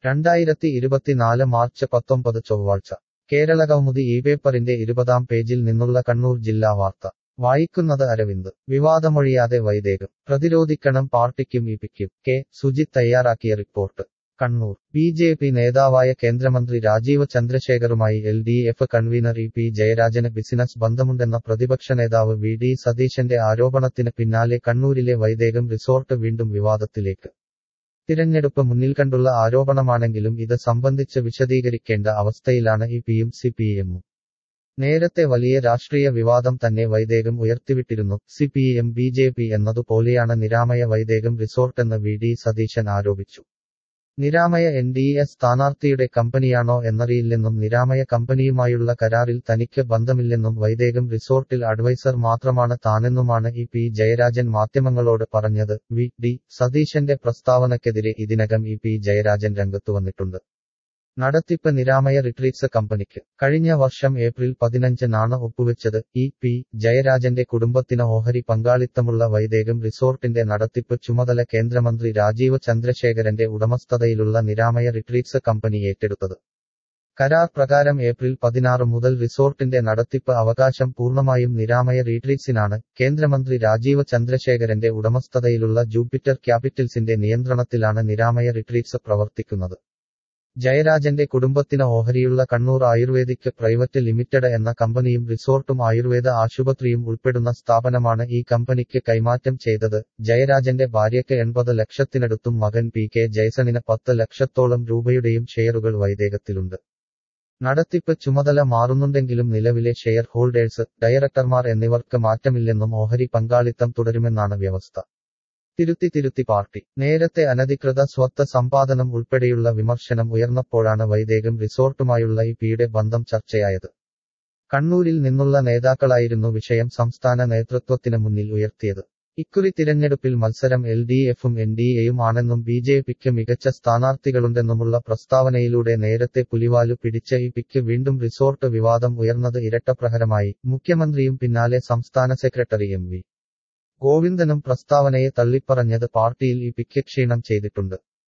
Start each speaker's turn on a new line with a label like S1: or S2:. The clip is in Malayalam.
S1: രണ്ടായിരത്തി ഇരുപത്തിനാല് മാർച്ച് പത്തൊമ്പത് ചൊവ്വാഴ്ച കേരളകൗമുദി ഈ പേപ്പറിന്റെ ഇരുപതാം പേജിൽ നിന്നുള്ള കണ്ണൂർ ജില്ലാ വാർത്ത വായിക്കുന്നത് അരവിന്ദ് വിവാദമൊഴിയാതെ വൈദേകം പ്രതിരോധിക്കണം പാർട്ടിക്കും ഇപിക്കും കെ സുജിത് തയ്യാറാക്കിയ report Kannur B J P നേതാവായ കേന്ദ്രമന്ത്രി രാജീവ് ചന്ദ്രശേഖറുമായി L D F convener E P ജയരാജന് ബിസിനസ് ബന്ധമുണ്ടെന്ന പ്രതിപക്ഷ നേതാവ് വി ഡി സതീശന്റെ ആരോപണത്തിന് പിന്നാലെ കണ്ണൂരിലെ വൈദേകം റിസോർട്ട് വീണ്ടും വിവാദത്തിലേക്ക് തിരഞ്ഞെടുപ്പ് മുന്നിൽ കണ്ടുള്ള ആരോപണമാണെങ്കിലും ഇത് സംബന്ധിച്ച് വിശദീകരിക്കേണ്ട അവസ്ഥയിലാണ് ഇ പിയും സി പി എമ്മും നേരത്തെ വലിയ രാഷ്ട്രീയ വിവാദം തന്നെ വൈദേകം ഉയർത്തിവിട്ടിരുന്നു C P M B J P എന്നതുപോലെയാണ് നിരാമയ വൈദേകം റിസോർട്ടെന്ന് വി ഡി സതീശൻ ആരോപിച്ചു നിരാമയ എൻ ഡി എ സ്ഥാനാർത്ഥിയുടെ കമ്പനിയാണോ എന്നറിയില്ലെന്നും നിരാമയ കമ്പനിയുമായുള്ള കരാറിൽ തനിക്ക് ബന്ധമില്ലെന്നും വൈദേകം റിസോർട്ടിൽ അഡ്വൈസർ മാത്രമാണ് താനെന്നുമാണ് ഇ പി ജയരാജൻ മാധ്യമങ്ങളോട് പറഞ്ഞത് വി ഡി സതീശന്റെ പ്രസ്താവനയ്ക്കെതിരെ ഇതിനകം ഇ പി ജയരാജൻ രംഗത്തുവന്നിട്ടുണ്ട് നടത്തിപ്പ് നിരാമയ റിട്രീറ്റ്സ് കമ്പനിക്ക് കഴിഞ്ഞ വർഷം ഏപ്രിൽ പതിനഞ്ചിനാണ് ഒപ്പുവെച്ചത് ഇ പി ജയരാജന്റെ കുടുംബത്തിന് ഓഹരി പങ്കാളിത്തമുള്ള വൈദേകം റിസോർട്ടിന്റെ നടത്തിപ്പ് ചുമതല കേന്ദ്രമന്ത്രി രാജീവ് ചന്ദ്രശേഖരന്റെ ഉടമസ്ഥതയിലുള്ള നിരാമയ റിട്രീറ്റ്സ് കമ്പനി ഏറ്റെടുത്തത് കരാർ പ്രകാരം ഏപ്രിൽ പതിനാറ് മുതൽ റിസോർട്ടിന്റെ നടത്തിപ്പ് അവകാശം പൂർണ്ണമായും നിരാമയ റീട്രീറ്റ്സിനാണ് കേന്ദ്രമന്ത്രി രാജീവ് ചന്ദ്രശേഖരന്റെ ഉടമസ്ഥതയിലുള്ള ജൂപ്പിറ്റർ ക്യാപിറ്റൽസിന്റെ നിയന്ത്രണത്തിലാണ് നിരാമയ റിട്രീറ്റ്സ് പ്രവർത്തിക്കുന്നത് ജയരാജന്റെ കുടുംബത്തിന് ഓഹരിയുള്ള കണ്ണൂർ ആയുർവേദിക് പ്രൈവറ്റ് ലിമിറ്റഡ് എന്ന കമ്പനിയും റിസോർട്ടും ആയുർവേദ ആശുപത്രിയും ഉൾപ്പെടുന്ന സ്ഥാപനമാണ് ഈ കമ്പനിക്ക് കൈമാറ്റം ചെയ്തത് ജയരാജന്റെ ഭാര്യയ്ക്ക് എൺപത് ലക്ഷത്തിനടുത്തും മകൻ പി കെ ജയ്സണിന് പത്ത് ലക്ഷത്തോളം രൂപയുടെയും ഷെയറുകൾ വൈദേകത്തിലുണ്ട് നടത്തിപ്പ് ചുമതല മാറുന്നുണ്ടെങ്കിലും നിലവിലെ ഷെയർ ഹോൾഡേഴ്സ് ഡയറക്ടർമാർ എന്നിവർക്ക് മാറ്റമില്ലെന്നും ഓഹരി പങ്കാളിത്തം തുടരുമെന്നാണ് വ്യവസ്ഥ തിരുത്തി തിരുത്തി പാർട്ടി നേരത്തെ അനധികൃത സ്വത്ത് സമ്പാദനം ഉൾപ്പെടെയുള്ള വിമർശനം ഉയർന്നപ്പോഴാണ് വൈദേകം റിസോർട്ടുമായുള്ള ഇ പിയുടെ ബന്ധം ചർച്ചയായത് കണ്ണൂരിൽ നിന്നുള്ള നേതാക്കളായിരുന്നു വിഷയം സംസ്ഥാന നേതൃത്വത്തിന് മുന്നിൽ ഉയർത്തിയത് ഇക്കുറി തിരഞ്ഞെടുപ്പിൽ മത്സരം എൽ ഡി എഫും എൻ ഡി എയും ആണെന്നും ബി ജെ പിക്ക് മികച്ച സ്ഥാനാർത്ഥികളുണ്ടെന്നുമുള്ള പ്രസ്താവനയിലൂടെ നേരത്തെ പുലിവാലു പിടിച്ച ഇ പിക്ക് വീണ്ടും റിസോർട്ട് വിവാദം ഉയർന്നത് ഇരട്ടപ്രഹരമായി മുഖ്യമന്ത്രിയും പിന്നാലെ സംസ്ഥാന സെക്രട്ടറി എം വി ഗോവിന്ദനും പ്രസ്താവനയെ തള്ളിപ്പറഞ്ഞത് പാർട്ടിയിൽ ഇ പിക്ക് ക്ഷീണം ചെയ്തിട്ടുണ്ട്